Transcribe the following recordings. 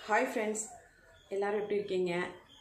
hi friends எல்லோரும் எப்படி இருக்கீங்க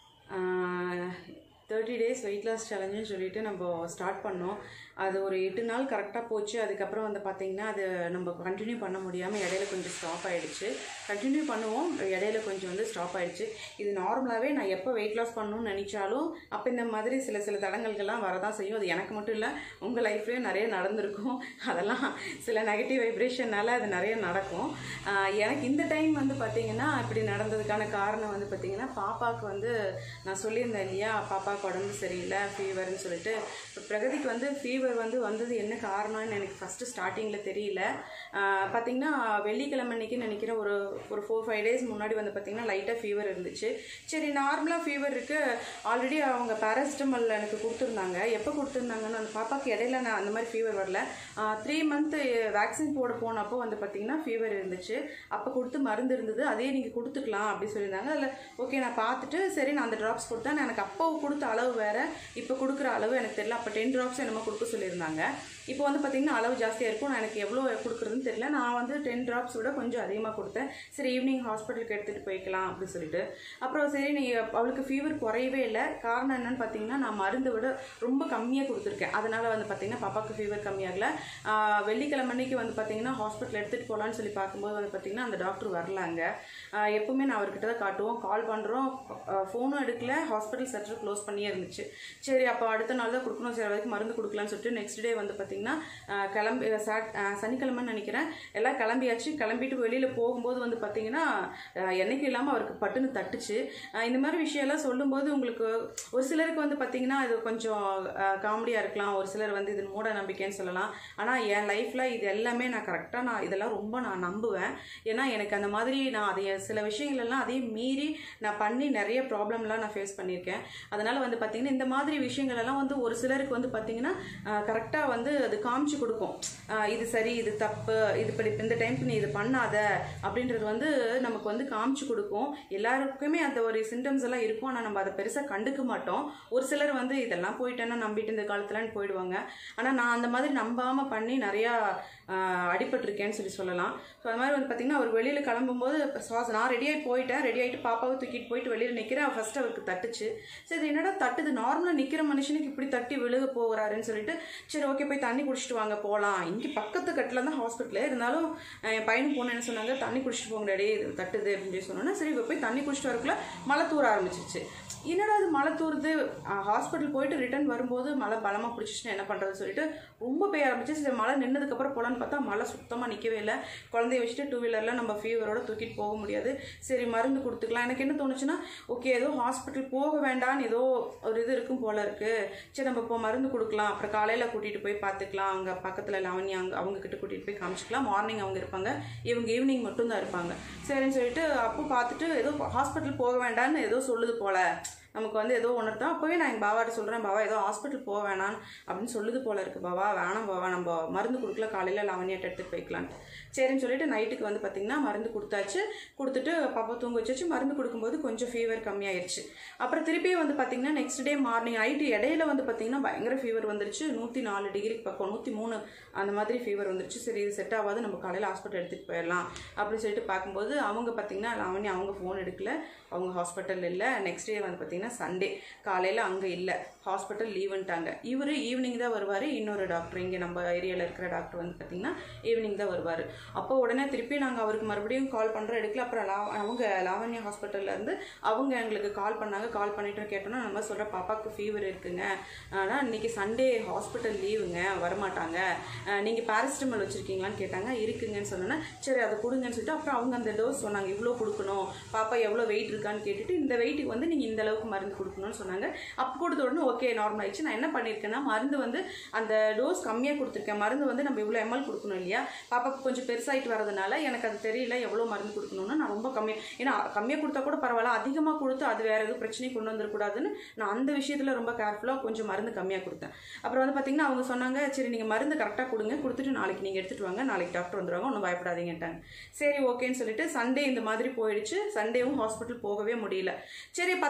தேர்ட்டி டேஸ் வெயிட் லாஸ் சேலஞ்சுன்னு சொல்லிட்டு நம்ம ஸ்டார்ட் பண்ணோம் அது ஒரு எட்டு நாள் கரெக்டாக போச்சு அதுக்கப்புறம் வந்து பார்த்திங்கன்னா அது நம்ம கண்டினியூ பண்ண முடியாமல் இடையில கொஞ்சம் ஸ்டாப் ஆகிடுச்சு கண்டினியூ பண்ணுவோம் இடையில கொஞ்சம் வந்து ஸ்டாப் ஆகிடுச்சு இது நார்மலாகவே நான் எப்போ வெயிட் லாஸ் பண்ணணும்னு நினச்சாலும் அப்போ இந்த மாதிரி சில சில தடங்கல்கள்லாம் வரதான் செய்யும் அது எனக்கு மட்டும் இல்லை உங்கள் லைஃப்லேயும் நிறைய நடந்திருக்கும் அதெல்லாம் சில நெகட்டிவ் வைப்ரேஷனால் அது நிறைய நடக்கும் ஆஹ் எனக்கு இந்த டைம் வந்து பார்த்திங்கன்னா இப்படி நடந்ததுக்கான காரணம் வந்து பார்த்திங்கன்னா பாப்பாவுக்கு வந்து நான் சொல்லியிருந்தேன் இல்லையா பாப்பாவுக்கு உடம்பு சரியில்லை ஃபீவர்னு சொல்லிட்டு இப்போ பிரகதிக்கு வந்து ஃபீவர் வந்து வந்தது என்ன காரணம்னு எனக்கு ஃபஸ்ட்டு ஸ்டார்டிங்கில் தெரியல ஆஹ் பார்த்திங்கன்னா வெள்ளிக்கிழமை அன்னைக்கு நினைக்கிறேன் ஒரு ஒரு ஃபோர் ஃபைவ் டேஸ் முன்னாடி வந்து பார்த்திங்கன்னா லைட்டாக ஃபீவர் இருந்துச்சு சரி நார்மலாக ஃபீவர் இருக்குது ஆல்ரெடி அவங்க பேராசிட்டமால் எனக்கு கொடுத்துருந்தாங்க எப்போ கொடுத்துருந்தாங்கன்னு அந்த பாப்பாவுக்கு இடையில நான் அந்த மாதிரி ஃபீவர் வரல த்ரீ மந்த்து வேக்சின் போட போனப்போ வந்து பார்த்திங்கன்னா ஃபீவர் இருந்துச்சு அப்போ கொடுத்து மருந்து இருந்தது அதே நீங்கள் கொடுத்துக்கலாம் அப்படி சொல்லியிருந்தாங்க அதில் ஓகே நான் பார்த்துட்டு சரி நான் அந்த ட்ராப்ஸ் கொடுத்தேன் எனக்கு அப்போ கொடுத்த அளவு வேறு இப்போ கொடுக்குற அளவு எனக்கு தெரியல அப்போ டென் ட்ராப்ஸ் என்னமோ கொடுக்க சொல்லியிருந்தாங்க இப்போ வந்து பார்த்திங்கன்னா அளவு ஜாஸ்தியாக இருக்கும் நான் எனக்கு எவ்வளோ கொடுக்குறதுன்னு தெரியல நான் வந்து டென் ட்ராப்ஸ் விட கொஞ்சம் அதிகமாக கொடுத்தேன் சரி ஈவினிங் ஹாஸ்பிட்டலுக்கு எடுத்துகிட்டு போய்க்கலாம் அப்படி சொல்லிட்டு அப்புறம் சரி நீ அவளுக்கு ஃபீவர் குறையவே இல்லை காரணம் என்னன்னு பார்த்தீங்கன்னா நான் மருந்து விட ரொம்ப கம்மியாக கொடுத்துருக்கேன் அதனால் வந்து பார்த்திங்கன்னா பாப்பாவுக்கு ஃபீவர் கம்மியாகல ஆஹ் வெள்ளிக்கிழமை அன்னைக்கு வந்து பார்த்திங்கன்னா ஹாஸ்பிட்டல் எடுத்துகிட்டு போகலான்னு சொல்லி பார்க்கும்போது வந்து பார்த்திங்கன்னா அந்த டாக்டர் வரலாங்க ஆஹ் எப்பவுமே நான் அவர்கிட்ட தான் காட்டுவோம் கால் பண்ணுறோம் ஃபோனும் எடுக்கல ஹாஸ்பிட்டல் செட்டர் க்ளோஸ் பண்ணியே இருந்துச்சு சரி அப்போ அடுத்த நாள் தான் கொடுக்கணும் சரி வரைக்கும் மருந்து கொடுக்கலான்னு சொல்லிட்டு நெக்ஸ்ட் டே வந்து பார்த்திங்கன்னா ஆஹ் கிளம்பி சாட் ஆஹ் சனிக்கிழமைன்னு நினைக்கிறேன் எல்லாம் கிளம்பியாச்சு கிளம்பிட்டு வெளியில் போகும்போது வந்து பார்த்திங்கன்னா ஆஹ் என்னைக்கு இல்லாமல் அவருக்கு பட்டுன்னு தட்டுச்சு ஆஹ் இந்த மாதிரி விஷயம்லாம் சொல்லும்போது உங்களுக்கு ஒரு சிலருக்கு வந்து பார்த்திங்கன்னா இது கொஞ்சம் காமெடியாக இருக்கலாம் ஒரு சிலர் வந்து இது மூட நம்பிக்கைன்னு சொல்லலாம் ஆனால் என் லைஃப்பில் இது எல்லாமே நான் கரெக்டாக நான் இதெல்லாம் ரொம்ப நான் நம்புவேன் ஏன்னா எனக்கு அந்த மாதிரி நான் அதை சில விஷயங்கள் எல்லாம் அதையும் மீறி நான் பண்ணி நிறைய ப்ராப்ளம்லாம் நான் ஃபேஸ் பண்ணியிருக்கேன் அதனால் வந்து பார்த்திங்கன்னா இந்த மாதிரி விஷயங்கள் எல்லாம் வந்து ஒரு சிலருக்கு வந்து பார்த்திங்கன்னா கரெக்டாக வந்து அது காமிச்சு கொடுக்கும் ஆஹ் இது சரி இது தப்பு இது இப்படி இந்த டைம்க்கு நீ இது பண்ணாத அப்படின்றது வந்து நமக்கு வந்து காமிச்சு கொடுக்கும் எல்லாருக்குமே அந்த ஒரு சிம்டம்ஸ் எல்லாம் இருக்கும் ஆனால் நம்ம அதை பெருசாக கண்டுக்க மாட்டோம் ஒரு சிலர் வந்து இதெல்லாம் போயிட்டேன்னா நம்பிட்டு இந்த காலத்துலன்னு போயிடுவாங்க ஆனால் நான் அந்த மாதிரி நம்பாமல் பண்ணி நிறையா ஆஹ் அடிபட்டிருக்கேன்னு சொல்லி சொல்லலாம் ஸோ அது மாதிரி வந்து பார்த்திங்கன்னா அவர் வெளியில் கிளம்பும்போது சுவாசம் நான் ரெடியாகி போயிட்டேன் ரெடி ஆகிட்டு பாப்பாவை தூக்கிட்டு போயிட்டு வெளியில் நிற்கிறேன் ஃபஸ்ட்டு அவருக்கு தட்டுச்சு சரி இது என்னடா தட்டுது நார்மலாக நிற்கிற மனுஷனுக்கு இப்படி தட்டி விழுக போகிறாருன்னு சொல்லிட்டு சரி ஓகே போய் தண்ணி குடிச்சிட்டு வாங்க போகலாம் இங்கே பக்கத்து கட்டில் தான் ஹாஸ்பிட்டலு இருந்தாலும் அஹ் என் பையனுக்கு பொண்ணு என்ன சொன்னாங்க தண்ணி குடிச்சிட்டு போங்க டேடி இது தட்டுது அப்படின்னு சொல்லி சொன்னோன்னா சரி இவ போய் தண்ணி குடிச்சிட்டு வரக்குள்ள மழை தூர ஆரம்பிச்சிருச்சு என்னடா அது மழை தூருது ஹாஸ்பிட்டல் போயிட்டு ரிட்டர்ன் வரும்போது மழை பலமாக பிடிச்சிச்சுன்னா என்ன பண்ணுறதுன்னு சொல்லிட்டு ரொம்ப பெய்ய ஆரம்பிச்சு சரி மழை நின்னதுக்கப்புறம் போகலான்னு பார்த்தா மழை சுத்தமாக நிற்கவே இல்லை குழந்தைய வச்சுட்டு டூ வீலரில் நம்ம ஃபீவரோட தூக்கிட்டு போக முடியாது சரி மருந்து கொடுத்துக்கலாம் எனக்கு என்ன தோணுச்சுன்னா ஓகே ஏதோ ஹாஸ்பிட்டல் போக வேண்டாம்னு ஏதோ ஒரு இது இருக்கும் போல இருக்கு சரி நம்ம இப்போ மருந்து கொடுக்கலாம் அப்புறம் காலையில் கூட்டிகிட்டு போய் பார்த்துக்கலாம் அங்கே பக்கத்தில் லவனி அங்கே அவங்க கிட்ட கூட்டிகிட்டு போய் காமிச்சிக்கலாம் மார்னிங் அவங்க இருப்பாங்க இவங்க ஈவினிங் மட்டும்தான் இருப்பாங்க சரின்னு சொல்லிட்டு அப்போ பார்த்துட்டு ஏதோ ஹாஸ்பிட்டல் போக வேண்டாம்னு ஏதோ சொல்லுது போல நமக்கு வந்து ஏதோ ஒன்று தான் அப்போவே நான் எங்கள் பாவாட்ட சொல்கிறேன் பாவா ஏதோ ஹாஸ்பிட்டல் போக வேணாம் அப்படின்னு சொல்லுது போல இருக்குது பாவா வேணாம் பாவா நம்ம மருந்து கொடுக்கல காலையில் லவனியாட்ட எடுத்துகிட்டு போய்க்கலான்ட்டு சரின்னு சொல்லிட்டு நைட்டுக்கு வந்து பார்த்திங்கன்னா மருந்து கொடுத்தாச்சு கொடுத்துட்டு பாப்பா தூங்க வச்சாச்சு மருந்து கொடுக்கும்போது கொஞ்சம் ஃபீவர் கம்மியாயிருச்சு அப்புறம் திருப்பியும் வந்து பார்த்திங்கன்னா நெக்ஸ்ட் டே மார்னிங் நைட்டு இடையில வந்து பார்த்திங்கன்னா பயங்கர ஃபீவர் வந்துருச்சு நூற்றி நாலு டிகிரிக்கு பக்கம் நூற்றி மூணு அந்த மாதிரி ஃபீவர் வந்துருச்சு சரி இது செட் ஆகாது நம்ம காலையில் ஹாஸ்பிட்டல் எடுத்துகிட்டு போயிடலாம் அப்படின்னு சொல்லிட்டு பார்க்கும்போது அவங்க பார்த்திங்கன்னா லாவணி அவங்க ஃபோன் எடுக்கல அவங்க ஹாஸ்பிட்டல் இல்லை நெக்ஸ்ட் டே வந்து பார்த்திங்கன்னா சண்டே காலையில் அங்கே இல்லை ஹாஸ்பிட்டல் லீவுன்ட்டாங்க இவர் ஈவினிங் தான் வருவார் இன்னொரு டாக்டர் இங்கே நம்ம ஏரியாவில் இருக்கிற டாக்டர் வந்து பார்த்திங்கன்னா ஈவினிங் தான் வருவார் அப்போ உடனே திருப்பி நாங்கள் அவருக்கு மறுபடியும் கால் பண்ணுறோம் எடுக்கல அப்புறம் லா அவங்க லாவண்யா ஹாஸ்பிட்டல்லேருந்து அவங்க எங்களுக்கு கால் பண்ணாங்க கால் பண்ணிட்டு கேட்டோன்னா நம்ம சொல்கிற பாப்பாவுக்கு ஃபீவர் இருக்குங்க ஆனால் இன்றைக்கி சண்டே ஹாஸ்பிட்டல் லீவுங்க வரமாட்டாங்க நீங்கள் பேரசிட்டமல் வச்சுருக்கீங்களான்னு கேட்டாங்க இருக்குங்கன்னு சொன்னோன்னா சரி அதை கொடுங்கன்னு சொல்லிட்டு அப்புறம் அவங்க அந்த டோஸ் சொன்னாங்க இவ்வளோ கொடுக்கணும் பாப்பா எவ்வளோ வெயிட் இருக்கான்னு கேட்டுட்டு இந்த வெயிட்டுக்கு வந்து நீங்கள் இந்த அளவுக்கு மருந்து கொடுக்கணும்னு சொன்னாங்க அப்போ கொடுத்த உடனே ஓகே நார்மல் ஆயிடுச்சு நான் என்ன பண்ணியிருக்கேன்னா மருந்து வந்து அந்த டோஸ் கம்மியாக கொடுத்துருக்கேன் மருந்து வந்து நம்ம இவ்வளோ எம்எல் கொடுக்கணும் இல்லையா பாப்பாவுக்கு கொஞ்சம் பெருசாகிட்டு வரதுனால எனக்கு அது தெரியல எவ்வளோ மருந்து கொடுக்கணும்னு நான் ரொம்ப கம்மியாக ஏன்னா கம்மியாக கொடுத்தா கூட பரவாயில்ல அதிகமாக கொடுத்து அது வேறு எதுவும் பிரச்சனை கொண்டு வந்துடக்கூடாதுன்னு நான் அந்த விஷயத்தில் ரொம்ப கேர்ஃபுல்லாக கொஞ்சம் மருந்து கம்மியாக கொடுத்தேன் அப்புறம் வந்து பார்த்திங்கன்னா அவங்க சொன்னாங்க சரி நீங்கள் மருந்து கரெக்டாக கொடுங்க கொடுத்துட்டு நாளைக்கு நீங்கள் எடுத்துகிட்டு வாங்க நாளைக்கு டாக்டர் வந்துடுவாங்க ஒன்றும் பயப்படாதீங்கன்ட்டாங்க சரி ஓகேன்னு சொல்லிட்டு சண்டே இந்த மாதிரி போயிடுச்சு சண்டேவும் ஹாஸ்பிட்டல் போகவே முடியல சரி பார்த்தீங்கன்னா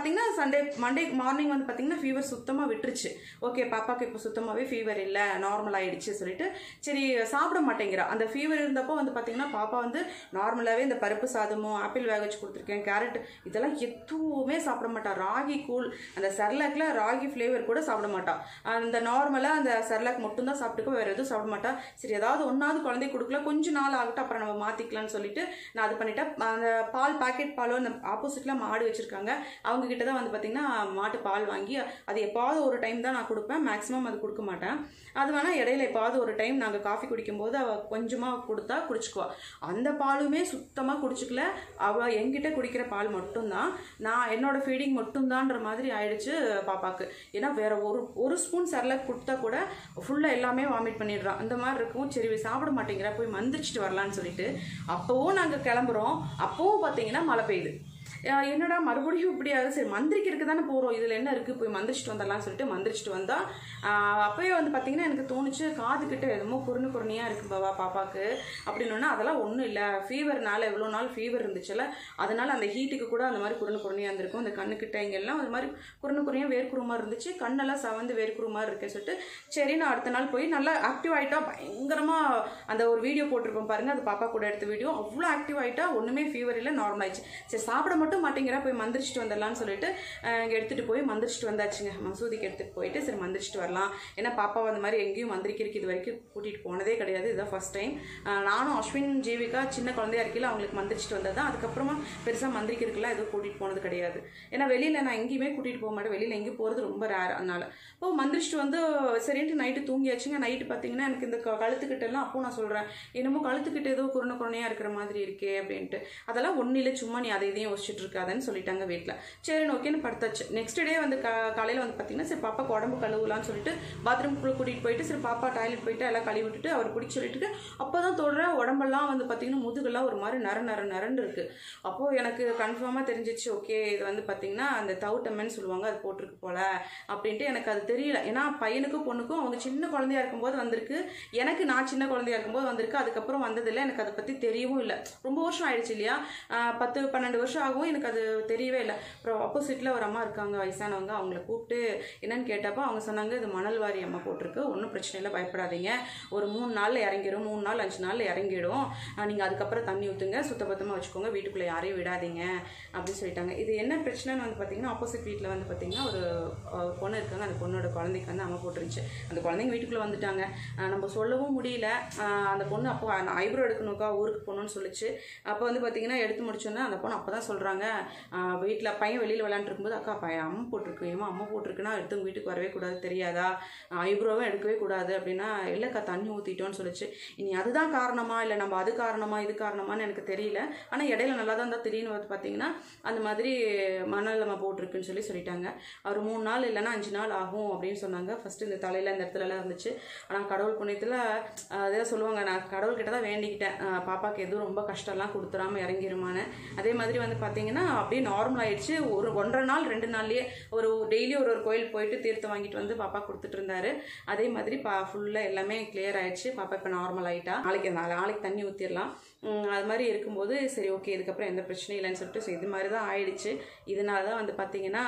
சண்டே மண்டே மார்னிங் வந்து பார்த்தீங்கன்னா ஃபீவர் சுத்தமாக விட்டுருச்சு ஓகே பாப்பாக்கு இப்போ சுத்தமாகவே ஃபீவர் இல்லை நார்மல் ஆயிடுச்சு சொல்லிட்டு சரி சாப்பிட மாட்டேங்கிறா அந்த ஃபீவர் இருந்தப்போ வந்து பார்த்தீங்கன்னா பாப்பா வந்து நார்மலாகவே இந்த பருப்பு சாதமும் ஆப்பிள் வேக வச்சு கொடுத்துருக்கேன் கேரட் இதெல்லாம் எதுவுமே சாப்பிட மாட்டா ராகி கூழ் அந்த செர்லாக்ல ராகி ஃப்ளேவர் கூட சாப்பிட மாட்டா அந்த நார்மலாக அந்த செர்லாக் மட்டும்தான் சாப்பிட்டுக்கோ வேறு எதுவும் சாப்பிட மாட்டா சரி ஏதாவது ஒன்றாவது குழந்தை கொடுக்கல கொஞ்ச நாள் ஆகட்டும் அப்புறம் நம்ம மாற்றிக்கலாம்னு சொல்லிட்டு நான் அது பண்ணிட்டேன் அந்த பால் பாக்கெட் பாலோ அந்த ஆப்போசிட்டில் மாடு வச்சுருக்காங்க அவங்க கிட்ட தான் வந்து பார்த்திங்கன்னா மாட்டு பால் வாங்கி அது எப்பாவது ஒரு டைம் தான் நான் கொடுப்பேன் மேக்ஸிமம் அது கொடுக்க மாட்டேன் அது வேணால் இடையில எப்பாவது ஒரு டைம் நாங்கள் காஃபி குடிக்கும்போது அவள் கொஞ்சமாக கொடுத்தா குடிச்சுக்குவா அந்த பாலுமே சுத்தமாக குடிச்சிக்கல அவள் என்கிட்ட குடிக்கிற பால் மட்டும்தான் நான் என்னோட ஃபீடிங் மட்டும்தான்ற மாதிரி ஆயிடுச்சு பாப்பாக்கு ஏன்னா வேற ஒரு ஒரு ஸ்பூன் சரலக் கொடுத்தா கூட ஃபுல்லாக எல்லாமே வாமிட் பண்ணிடுறான் அந்த மாதிரி இருக்கும் சரி இவ சாப்பிட மாட்டேங்கிறா போய் மந்திரிச்சிட்டு வரலான்னு சொல்லிட்டு அப்போவும் நாங்கள் கிளம்புறோம் அப்போவும் பார்த்தீங்கன்னா மழை பெய்யுது அஹ் என்னடா மறுபடியும் இப்படி ஆகுது சரி மந்திரிக்கிறதுக்கு தானே போகிறோம் இதில் என்ன இருக்குது போய் மந்திரிச்சிட்டு வந்துடலாம்னு சொல்லிட்டு மந்திரிச்சிட்டு வந்தா ஆஹ் அப்பயே வந்து பார்த்தீங்கன்னா எனக்கு தோணுச்சு காது கிட்ட என்னமோ குறுனு குறுனியாக இருக்கு பாவா பாப்பாக்கு அப்படின்னா அதெல்லாம் ஒன்றும் இல்லை ஃபீவர்னால எவ்வளோ நாள் ஃபீவர் இருந்துச்சுல அதனால அந்த ஹீட்டுக்கு கூட அந்த மாதிரி குறுனு குறுனியாக இருந்திருக்கும் இந்த கண்ணுக்கிட்ட இங்கெல்லாம் அது மாதிரி குறுனு குறுனியாக வேர்க்குரு மாதிரி இருந்துச்சு கண்ணெல்லாம் சவந்து வேர்க்குரு மாதிரி இருக்குன்னு சொல்லிட்டு சரி நான் அடுத்த நாள் போய் நல்லா ஆக்டிவ் ஆகிட்டா பயங்கரமாக அந்த ஒரு வீடியோ போட்டிருப்போம் பாருங்க அது பாப்பா கூட எடுத்த வீடியோ அவ்வளோ ஆக்டிவ் ஆகிட்டா ஒன்றுமே ஃபீவர் இல்லை நார்மல் ஆயிடுச்சு சரி சாப்பிட மட்டும் மாட்டேங்கிறா போய் மந்திரிச்சிட்டு வந்துடலாம்னு சொல்லிட்டு அஹ், இங்க எடுத்துகிட்டு போய் மந்திரிச்சிட்டு வந்தாச்சுங்க மசூதிக்கு எடுத்துகிட்டு போயிட்டு சரி மந்திரிச்சிட்டு வரலாம் ஏன்னா பாப்பா அந்த மாதிரி எங்கேயும் மந்திரிக்கிறதுக்கு இது வரைக்கும் கூட்டிகிட்டு போனதே கிடையாது இதுதான் ஃபர்ஸ்ட் டைம் நானும் அஸ்வின் ஜீவிகா சின்ன குழந்தையா இருக்கையில அவங்களுக்கு மந்திரிச்சிட்டு வந்தது தான் அதுக்கப்புறமா பெருசாக மந்திரிக்கிறதுக்குலாம் எதுவும் கூட்டிகிட்டு போனது கிடையாது ஏன்னா வெளியில் நான் எங்கேயுமே கூட்டிகிட்டு போக மாட்டேன் வெளியில் எங்கேயும் போகிறது ரொம்ப ரேர் அதனால இப்போ மந்திரிச்சிட்டு வந்து சரின்ட்டு நைட்டு தூங்கியாச்சுங்க நைட்டு பார்த்தீங்கன்னா எனக்கு இந்த க- கழுத்துக்கிட்டெல்லாம் அப்போ நான் சொல்கிறேன் என்னமோ கழுத்துக்கிட்ட ஏதோ குருண குருணையாக இருக்கிற மாதிரி இருக்கே அப்படின்ட்டு அதெல்லாம் ஒன்றும் இல்லை சும்மா நீ அதை இதையும் யோசிச்சுட்டு இருக்காதன்னு சொல்லிட்டாங்க வீட்டில் சரி ஓகேன்னு படுத்தாச்சு நெக்ஸ்ட் டே வந்து கா காலையில் வந்து பார்த்தீங்கன்னா சரி பாப்பாக்கு உடம்பு கழுவலாம்னு சொல்லிட்டு பாத்ரூம்குள்ளே கூட்டிகிட்டு போயிட்டு சரி பாப்பா டாய்லெட் போயிட்டு எல்லாம் கழுவி விட்டுட்டு அவர் குடிச்சு சொல்லிட்டு அப்போ தான் தொடுறேன் உடம்பெல்லாம் வந்து பார்த்தீங்கன்னா முதுகெல்லாம் ஒரு மாதிரி நர நர நரன்னு இருக்குது அப்போது எனக்கு கன்ஃபார்மாக தெரிஞ்சிச்சு ஓகே இது வந்து பார்த்தீங்கன்னா அந்த தவுட்டம்மன்னு சொல்லுவாங்க அது போட்டிருக்கு போல அப்படின்ட்டு எனக்கு அது தெரியல ஏன்னா பையனுக்கும் பொண்ணுக்கும் அவங்க சின்ன குழந்தையா இருக்கும்போது வந்திருக்கு எனக்கு நான் சின்ன குழந்தையா இருக்கும்போது வந்திருக்கு அதுக்கப்புறம் வந்ததில்லை எனக்கு அதை பற்றி தெரியவும் இல்லை ரொம்ப வருஷம் ஆயிடுச்சு இல்லையா ஆஹ் பத்து பன்னெண்டு வருஷம் ஆகும் எனக்கு அது தெரியவே இல்லை அப்புறம் ஆப்போசிட்டில் ஒரு அம்மா இருக்காங்க வயசானவங்க அவங்கள கூப்பிட்டு என்னன்னு கேட்டப்போ அவங்க சொன்னாங்க இது மணல் வாரி அம்மா போட்டிருக்கு ஒன்றும் பிரச்சனை இல்லை பயப்படாதீங்க ஒரு மூணு நாளில் இறங்கிடும் மூணு நாள் அஞ்சு நாளில் இறங்கிடும் நீங்கள் அதுக்கப்புறம் தண்ணி ஊற்றுங்க சுத்தபத்தமாக வச்சுக்கோங்க வீட்டுக்குள்ளே யாரையும் விடாதீங்க அப்படின்னு சொல்லிட்டாங்க இது என்ன பிரச்சனைன்னு வந்து பார்த்தீங்கன்னா ஆப்போசிட் வீட்டில் வந்து பார்த்தீங்கன்னா ஒரு அஹ், பொண்ணு இருக்காங்க அந்த பொண்ணோட குழந்தைக்கு வந்து அம்மா போட்டுருந்துச்சு அந்த குழந்தைங்க வீட்டுக்குள்ளே வந்துட்டாங்க அஹ், நம்ம சொல்லவும் முடியல அஹ், அந்த பொண்ணு அப்போ ஐப்ரோ எடுக்கணுக்கா ஊருக்கு போகணும்னு சொல்லிச்சு அப்போ வந்து பார்த்தீங்கன்னா எடுத்து முடிச்சோன்னே அந்த பொண்ணு அப்போ தான் சொல்கிறாங்க வீட்டில் பையன் வெளியில் விளையாண்டுருக்கும்போது அக்கா பையன் அம்மா போட்டிருக்கு ஏமா அம்மா போட்டிருக்குன்னா எடுத்து உங்கள் வீட்டுக்கு வரவே கூடாது தெரியாதா ஐப்ரோவும் எடுக்கவே கூடாது அப்படின்னா இல்லைக்கா தண்ணி ஊற்றிட்டோன்னு சொல்லிச்சு இனி அதுதான் காரணமா இல்லை நம்ம அது காரணமா இது காரணமான்னு எனக்கு தெரியல ஆனால் இடையில நல்லா தான் இருந்தால் திடீர்னு வந்து பார்த்தீங்கன்னா அந்த மாதிரி மணல் நம்ம போட்டிருக்குன்னு சொல்லி சொல்லிட்டாங்க அவர் மூணு நாள் இல்லைன்னா அஞ்சு நாள் ஆகும் அப்படின்னு சொன்னாங்க ஃபஸ்ட்டு இந்த தலையில் இந்த இடத்துலலாம் இருந்துச்சு ஆனால் கடவுள் புண்ணியத்தில் அதே சொல்லுவாங்க நான் கடவுள்கிட்ட தான் வேண்டிக்கிட்டேன் அஹ் பாப்பாக்கு எதுவும் ரொம்ப கஷ்டம்லாம் கொடுத்துறாம இறங்கிருமான்னு அதே மாதிரி வந்து பார்த்தீங்கன்னா அப்படியே நார்மல் ஆயிடுச்சு ஒரு ஒன்றரை நாள் ரெண்டு நாள்லயே ஒரு டெய்லி ஒரு ஒரு கோயில் போயிட்டு தீர்த்தம் வாங்கிட்டு வந்து பாப்பா கொடுத்துட்டு இருந்தாரு அதே மாதிரி பா ஃபுல்லாக எல்லாமே கிளியர் ஆயிடுச்சு பாப்பா இப்போ நார்மல் ஆயிட்டா நாளைக்கு நாளை- நாளைக்கு தண்ணி ஊற்றிடலாம் அது மாதிரி இருக்கும்போது சரி ஓகே இதுக்கப்புறம் எந்த பிரச்சனையும் இல்லைன்னு சொல்லிட்டு so இது மாதிரி தான் ஆயிடுச்சு இதனால தான் வந்து பார்த்தீங்கன்னா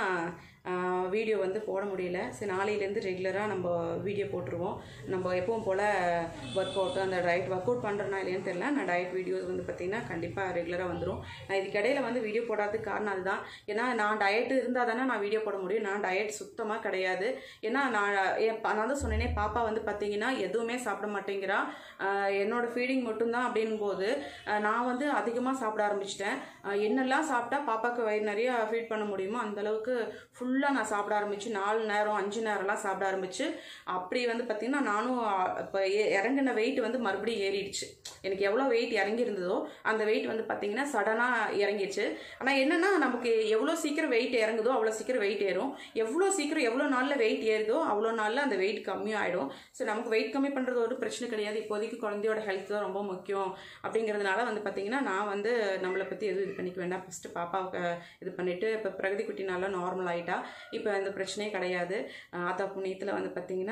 வீடியோ வந்து போட முடியல சரி நாளையிலேருந்து ரெகுலராக நம்ம வீடியோ போட்டுருவோம் நம்ம எப்பவும் போல் ஒர்க் அவுட் அந்த டயட் ஒர்க் அவுட் பண்ணுறேன்னா இல்லையான்னு தெரியல நான் டயட் வீடியோஸ் வந்து பார்த்தீங்கன்னா கண்டிப்பாக ரெகுலராக வந்துடும் நான் இதுக்கு இடையில வந்து வீடியோ போடாததுக்கு காரணம் அதுதான் ஏன்னா நான் டயட் இருந்தால் தானே நான் வீடியோ போட முடியும் நான் டயட் சுத்தமாக கிடையாது ஏன்னா நான் என் ப- நான் தான் சொன்னேனே பாப்பா வந்து பார்த்தீங்கன்னா எதுவுமே சாப்பிட மாட்டேங்கிறா ஆஹ் என்னோட ஃபீடிங் மட்டும்தான் அப்படின் போது ஆஹ் நான் வந்து அதிகமாக சாப்பிட ஆரம்பிச்சிட்டேன் ஆஹ் என்னெல்லாம் சாப்பிட்டா பாப்பாக்கு வயிறு நிறைய ஃபீட் பண்ண முடியுமோ அந்த அளவுக்கு ஃபுல்லாக நான் சாப்பிட ஆரம்பிச்சு நாலு நேரம் அஞ்சு நேரம்லாம் சாப்பிட ஆரம்பிச்சு அப்படி வந்து பார்த்தீங்கன்னா நானும் இப்போ இறங்கின வெயிட் வந்து மறுபடியும் ஏறிடுச்சு எனக்கு எவ்வளோ வெயிட் இறங்கி இருந்ததோ அந்த வெயிட் வந்து பார்த்தீங்கன்னா சடனாக இறங்கிடுச்சு ஆனால் என்னன்னா நமக்கு எவ்வளோ சீக்கிரம் வெயிட் இறங்குதோ அவ்வளோ சீக்கிரம் வெயிட் ஏறும் எவ்வளோ சீக்கிரம் எவ்வளோ நாளில் வெயிட் ஏறுதோ அவ்வளோ நாளில் அந்த வெயிட் கம்மியாயிடும் ஸோ நமக்கு வெயிட் கம்மி பண்ணுறது ஒரு பிரச்சனை கிடையாது இப்போதைக்கு குழந்தையோட ஹெல்த் தான் ரொம்ப முக்கியம் அப்படிங்கிற அப்படிங்கிறதுனால வந்து பார்த்திங்கன்னா நான் வந்து நம்மளை பற்றி எதுவும் இது பண்ணிக்க வேண்டாம் ஃபஸ்ட்டு பாப்பாவுக்கு இது பண்ணிவிட்டு இப்போ பிரகதி குட்டி நல்லா நார்மல் ஆகிட்டா இப்போ எந்த பிரச்சனையும் கிடையாது ஆஹ் ஆத்தா புண்ணியத்தில் வந்து பார்த்திங்கன்னா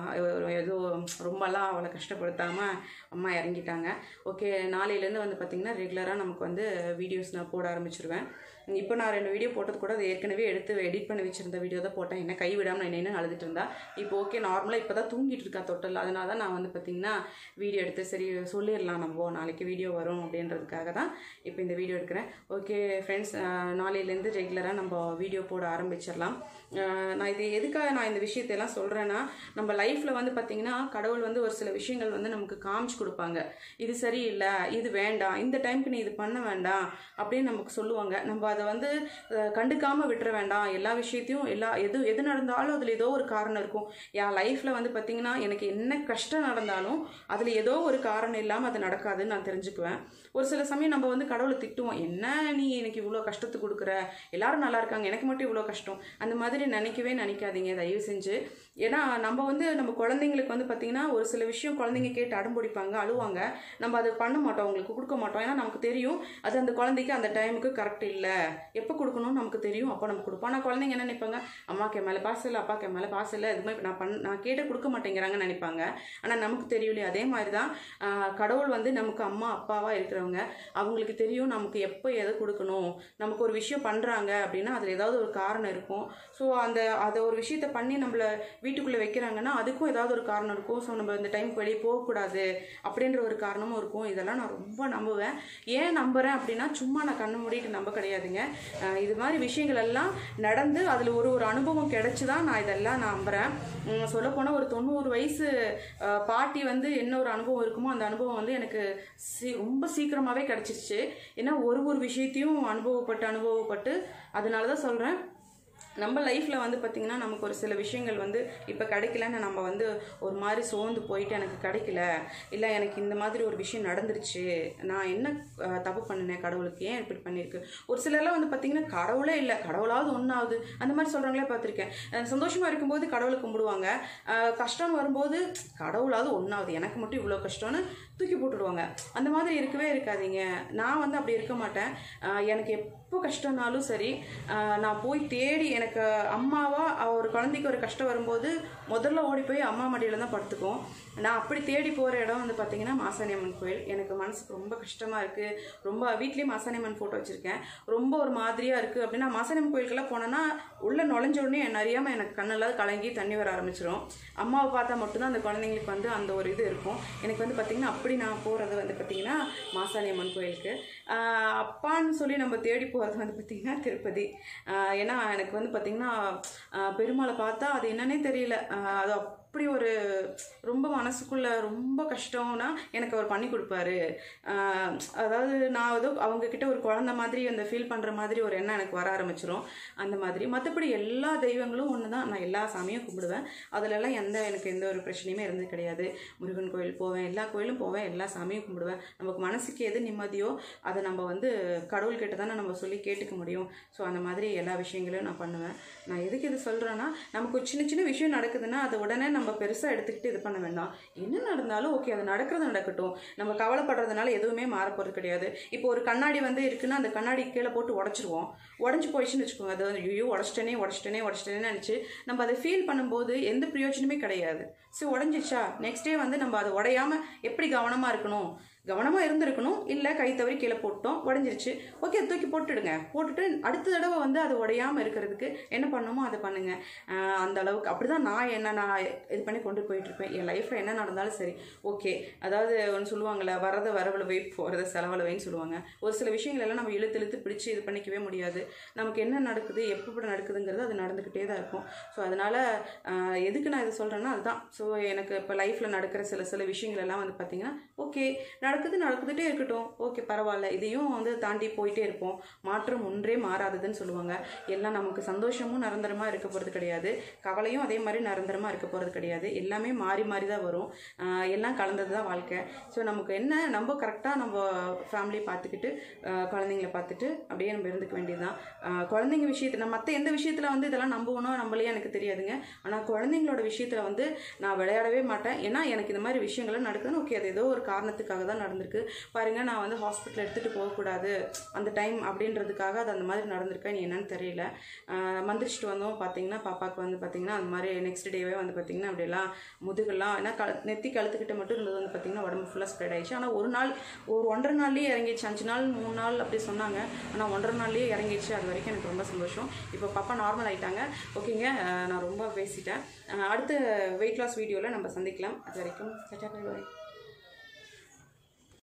எதுவும் ரொம்பலாம் அவளை கஷ்டப்படுத்தாமல் அம்மா இறங்கிட்டாங்க ஓகே நாளையிலேருந்து வந்து பார்த்திங்கன்னா ரெகுலராக நமக்கு வந்து வீடியோஸ் நான் போட ஆரம்பிச்சிருவேன் இப்போ நான் ரெண்டு வீடியோ போட்டது கூட அது ஏற்கனவே எடுத்து எடிட் பண்ணி வச்சிருந்த வீடியோ தான் போட்டேன் என்ன கை விடாமல் நான் என்ன அழுதுட்டு இருந்தா இப்போ ஓகே நார்மலாக இப்போ தான் தூங்கிட்டு இருக்கா தொட்டில் அதனால தான் நான் வந்து பார்த்திங்கன்னா வீடியோ எடுத்து சரி சொல்லிடலாம் நம்ம நாளைக்கு வீடியோ வரும் அப்படின்றதுக்காக தான் இப்போ இந்த வீடியோ எடுக்கிறேன் ஓகே ஃப்ரெண்ட்ஸ் நாளையிலேருந்து ரெகுலராக நம்ம வீடியோ போட ஆரம்பிச்சிடலாம் அஹ் நான் இது எதுக்காக நான் இந்த விஷயத்தையெல்லாம் சொல்கிறேன்னா நம்ம லைஃப்பில் வந்து பார்த்திங்கன்னா கடவுள் வந்து ஒரு சில விஷயங்கள் வந்து நமக்கு காமிச்சு கொடுப்பாங்க இது சரியில்லை இது வேண்டாம் இந்த டைம்க்கு நீ இது பண்ண வேண்டாம் அப்படின்னு நமக்கு சொல்லுவாங்க நம்ம அதை வந்து அஹ், கண்டுக்காம விட்டுற வேண்டாம் எல்லா விஷயத்தையும் எல்லா எது எது நடந்தாலும் அதில் ஏதோ ஒரு காரணம் இருக்கும் என் லைஃப்பில் வந்து பார்த்திங்கன்னா எனக்கு என்ன கஷ்டம் நடந்தாலும் அதில் ஏதோ ஒரு காரணம் இல்லாமல் அது நடக்காதுன்னு நான் தெரிஞ்சுக்குவேன் ஒரு சில சமயம் நம்ம வந்து கடவுளை திட்டுவோம் என்ன நீ எனக்கு இவ்வளோ கஷ்டத்தை கொடுக்குற எல்லாரும் நல்லா இருக்காங்க எனக்கு மட்டும் இவ்வளோ கஷ்டம் அந்த மாதிரி நினைக்கவே நினைக்காதீங்க தயவு செஞ்சு ஏன்னா நம்ம வந்து நம்ம குழந்தைங்களுக்கு வந்து பார்த்திங்கன்னா ஒரு சில விஷயம் குழந்தைங்க கேட்டு அடம்பிடிப்பாங்க அழுவாங்க நம்ம அதை பண்ண மாட்டோம் அவங்களுக்கு கொடுக்க மாட்டோம் ஏன்னா நமக்கு தெரியும் அது அந்த குழந்தைக்கு அந்த டைமுக்கு கரெக்ட் இல்லை எப்போ கொடுக்கணும்னு நமக்கு தெரியும் அப்போ நம்ம கொடுப்போம் ஆனால் குழந்தைங்க என்ன நினைப்பாங்க அம்மாக்கு என் மேலே பாசு இல்லை அப்பாக்கு என் மேலே பாசு இல்லை எதுவுமே நான் பண் நான் கேட்டு கொடுக்க மாட்டேங்கிறாங்கன்னு நினைப்பாங்க ஆனால் நமக்கு தெரியலையே அதே மாதிரி தான் ஆஹ், கடவுள் வந்து நமக்கு அம்மா அப்பாவாக இருக்கிறவங்க அவங்களுக்கு தெரியும் நமக்கு எப்போ எதை கொடுக்கணும் நமக்கு ஒரு விஷயம் பண்ணுறாங்க அப்படின்னா அதில் ஏதாவது ஒரு காரணம் இருக்கும் ஸோ அந்த அதை ஒரு விஷயத்த பண்ணி நம்மளை வீட்டுக்குள்ளே வைக்கிறாங்கன்னா அதுக்கும் ஏதாவது ஒரு காரணம் இருக்கும் ஸோ நம்ம இந்த டைமுக்கு வெளியே போகக்கூடாது அப்படின்ற ஒரு காரணமும் இருக்கும் இதெல்லாம் நான் ரொம்ப நம்புவேன் ஏன் நம்புகிறேன் அப்படின்னா சும்மா நான் கண்ணு மூடிட்டு நம்ப கிடையாதுங்க ஆஹ் இது மாதிரி விஷயங்கள் எல்லாம் நடந்து அதில் ஒரு ஒரு அனுபவம் கிடைச்சி தான் நான் இதெல்லாம் நம்புகிறேன் சொல்லப்போனால் ஒரு தொண்ணூறு வயசு ஆஹ் பாட்டி வந்து என்ன ஒரு அனுபவம் இருக்குமோ அந்த அனுபவம் வந்து எனக்கு சீ ரொம்ப சீக்கிரமாகவே கிடச்சிருச்சு ஏன்னா ஒரு ஒரு விஷயத்தையும் அனுபவப்பட்டு அனுபவப்பட்டு அதனால தான் சொல்கிறேன் நம்ம லைஃப்பில் வந்து பார்த்திங்கன்னா நமக்கு ஒரு சில விஷயங்கள் வந்து இப்போ கிடைக்கலன்னு நம்ம வந்து ஒரு மாதிரி சோர்ந்து போயிட்டு எனக்கு கிடைக்கல இல்லை எனக்கு இந்த மாதிரி ஒரு விஷயம் நடந்துருச்சு நான் என்ன அஹ், தப்பு பண்ணினேன் கடவுளுக்கு ஏன் இப்படி பண்ணியிருக்கு ஒரு சிலர்லாம் வந்து பார்த்திங்கன்னா கடவுளே இல்லை கடவுளாவது ஒன்றாவது அந்த மாதிரி சொல்கிறவங்களே பார்த்துருக்கேன் அஹ், சந்தோஷமா இருக்கும்போது கடவுளை கும்பிடுவாங்க அஹ், கஷ்டம் வரும்போது கடவுளாவது ஒன்றாவது எனக்கு மட்டும் இவ்வளோ கஷ்டம்னு தூக்கி போட்டுடுவாங்க அந்த மாதிரி இருக்கவே இருக்காதீங்க நான் வந்து அப்படி இருக்க மாட்டேன் அஹ், எனக்கு எப்போ கஷ்டம்னாலும் சரி அஹ், நான் போய் தேடி எனக்கு அம்மாவா அவ ஒரு குழந்தைக்கு ஒரு கஷ்டம் வரும்போது முதல்ல ஓடி போய் அம்மா மடியில் தான் படுத்துக்கும் நான் அப்படி தேடி போகிற இடம் வந்து பார்த்தீங்கன்னா மாசாணியம்மன் கோயில் எனக்கு மனசுக்கு ரொம்ப கஷ்டமாக இருக்குது ரொம்ப வீட்லேயும் மாசாணியம்மன் ஃபோட்டோ வச்சுருக்கேன் ரொம்ப ஒரு மாதிரியாக இருக்குது அப்படின்னா மாசாணியம்மன் கோயிலுக்கெல்லாம் போனேன்னா உள்ளே நுழைஞ்ச உடனே என்ன அறியாமல் எனக்கு கண்ணெல்லாம் கலங்கி தண்ணி வர ஆரம்பிச்சிரும் அம்மாவை பார்த்தா மட்டும்தான் அந்த குழந்தைங்களுக்கு வந்து அந்த ஒரு இது இருக்கும் எனக்கு வந்து பார்த்திங்கன்னா அப்படி நான் போகிறது வந்து பார்த்திங்கன்னா மாசாணியம்மன் கோயிலுக்கு ஆஹ் அப்பான்னு சொல்லி நம்ம தேடி போகிறது வந்து பார்த்திங்கன்னா திருப்பதி ஆஹ் ஏன்னா எனக்கு வந்து பார்த்திங்கன்னா ஆஹ் பெருமாளை பார்த்தா அது என்னன்னே தெரியல ஆஹ் அது அப்படி ஒரு ரொம்ப மனசுக்குள்ள ரொம்ப கஷ்டம்னா எனக்கு அவர் பண்ணி கொடுப்பாரு ஆஹ் அதாவது நான் ஏதோ அவங்க கிட்ட ஒரு குழந்த மாதிரி அந்த ஃபீல் பண்ணுற மாதிரி ஒரு எண்ணம் எனக்கு வர ஆரம்பிச்சிரும் அந்த மாதிரி மற்றபடி எல்லா தெய்வங்களும் ஒன்று தான் நான் எல்லா சாமியும் கும்பிடுவேன் அதிலெல்லாம் எந்த எனக்கு எந்த ஒரு பிரச்சனையுமே இருந்தது கிடையாது முருகன் கோயில் போவேன் எல்லா கோயிலும் போவேன் எல்லா சாமியும் கும்பிடுவேன் நமக்கு மனசுக்கு எது நிம்மதியோ அதை நம்ம வந்து கடவுள்கிட்ட தானே நம்ம சொல்லி கேட்டுக்க முடியும் ஸோ அந்த மாதிரி எல்லா விஷயங்களையும் நான் பண்ணுவேன் நான் எதுக்கு இது சொல்கிறேன்னா நமக்கு ஒரு சின்ன சின்ன விஷயம் நடக்குதுன்னா அதை உடனே நம்ம பெருசாக எடுத்துக்கிட்டு இது பண்ண வேண்டாம் என்ன நடந்தாலும் ஓகே அது நடக்கிறது நடக்கட்டும் நம்ம கவலைப்படுறதுனால எதுவுமே மாற போகிறது கிடையாது இப்போ ஒரு கண்ணாடி வந்து இருக்குன்னா அந்த கண்ணாடி கீழே போட்டு உடச்சிருவோம் உடஞ்சி போயிடுச்சுன்னு வச்சுக்கோங்க அது வந்து ஐயோ உடச்சிட்டேனே உடச்சிட்டேனே உடச்சிட்டேனே நினச்சி நம்ம அதை ஃபீல் பண்ணும்போது எந்த பிரயோஜனமே கிடையாது சரி உடஞ்சிச்சா நெக்ஸ்ட் டே வந்து நம்ம அதை உடையாம எப்படி கவனமாக இருக்கணும் கவனமாக இருந்திருக்கணும் இல்லை கை தவறி கீழே போட்டோம் உடஞ்சிருச்சு ஓகே தூக்கி போட்டுடுங்க போட்டுட்டு அடுத்த தடவை வந்து அது உடையாமல் இருக்கிறதுக்கு என்ன பண்ணணுமோ அதை பண்ணுங்க ஆஹ் அந்த அளவுக்கு அப்படி தான் நான் என்ன நான் இது பண்ணி கொண்டு போயிட்டு இருப்பேன் என் லைஃப்பில் என்ன நடந்தாலும் சரி ஓகே அதாவது ஒன்று சொல்லுவாங்கள்ல வரத வரவில் வை போகிறத செலவில் வைன்னு சொல்லுவாங்க ஒரு சில விஷயங்கள் எல்லாம் நம்ம இழுத்து இழுத்து பிடிச்சி இது பண்ணிக்கவே முடியாது நமக்கு என்ன நடக்குது எப்படி நடக்குதுங்கிறது அது நடந்துக்கிட்டே தான் இருக்கும் ஸோ அதனால் எதுக்கு நான் இதை சொல்கிறேன்னா அதுதான் ஸோ எனக்கு இப்போ லைஃப்பில் நடக்கிற சில சில விஷயங்கள் எல்லாம் வந்து பார்த்திங்கன்னா ஓகே நடக்குது நடக்குதுட்டே இருக்கட்டும் ஓகே பரவாயில்ல இதையும் வந்து தாண்டி போயிட்டே இருப்போம் மாற்றம் ஒன்றே மாறாததுன்னு சொல்லுவாங்க எல்லாம் நமக்கு சந்தோஷமும் நிரந்தரமாக இருக்க போகிறது கிடையாது கவலையும் அதே மாதிரி நிரந்தரமாக இருக்க போகிறது கிடையாது எல்லாமே மாறி மாறி தான் வரும் ஆஹ் எல்லாம் கலந்தது தான் வாழ்க்கை ஸோ நமக்கு என்ன நம்ம கரெக்டாக நம்ம ஃபேமிலியை பார்த்துக்கிட்டு ஆஹ் குழந்தைங்கள பார்த்துட்டு அப்படியே நம்ம இருந்துக்க வேண்டியதுதான் ஆஹ் குழந்தைங்க விஷயத்தில் நான் மற்ற எந்த விஷயத்தில் வந்து இதெல்லாம் நம்புவனோ நம்மளே எனக்கு தெரியாதுங்க ஆனால் குழந்தைங்களோட விஷயத்தில் வந்து நான் விளையாடவே மாட்டேன் ஏன்னா எனக்கு இந்த மாதிரி விஷயங்கள்லாம் நடக்குதுன்னு ஓகே அது ஏதோ ஒரு காரணத்துக்காக தான் நடந்திருக்கு பாருங்கள் நான் வந்து ஹாஸ்பிட்டல் எடுத்துகிட்டு போகக்கூடாது அந்த டைம் அப்படின்றதுக்காக அது அந்த மாதிரி நடந்திருக்கா நீ என்னன்னு தெரியல ஆஹ் மந்திரிச்சிட்டு வந்தோம் பார்த்தீங்கன்னா பாப்பாவுக்கு வந்து பார்த்தீங்கன்னா அந்த மாதிரி நெக்ஸ்ட் டேவே வந்து பார்த்தீங்கன்னா அப்படியெல்லாம் முதுகெல்லாம் ஏன்னா கழு நெத்தி கழுத்துக்கிட்ட மட்டும் இருந்தது வந்து பார்த்தீங்கன்னா உடம்பு ஃபுல்லாக ஸ்ப்ரெட் ஆயிடுச்சு ஆனால் ஒரு நாள் ஒரு ஒன்றரை நாள்லேயே இறங்கிடுச்சு அஞ்சு நாள் மூணு நாள் அப்படி சொன்னாங்க ஆனால் ஒன்றரை நாள்லேயே இறங்கிடுச்சு அது வரைக்கும் எனக்கு ரொம்ப சந்தோஷம் இப்போ பாப்பா நார்மல் ஆயிட்டாங்க ஓகேங்க ஆஹ் நான் ரொம்ப பேசிட்டேன் ஆஹ் அடுத்த வெயிட் லாஸ் வீடியோவில் நம்ம சந்திக்கலாம் அது வரைக்கும் பாய்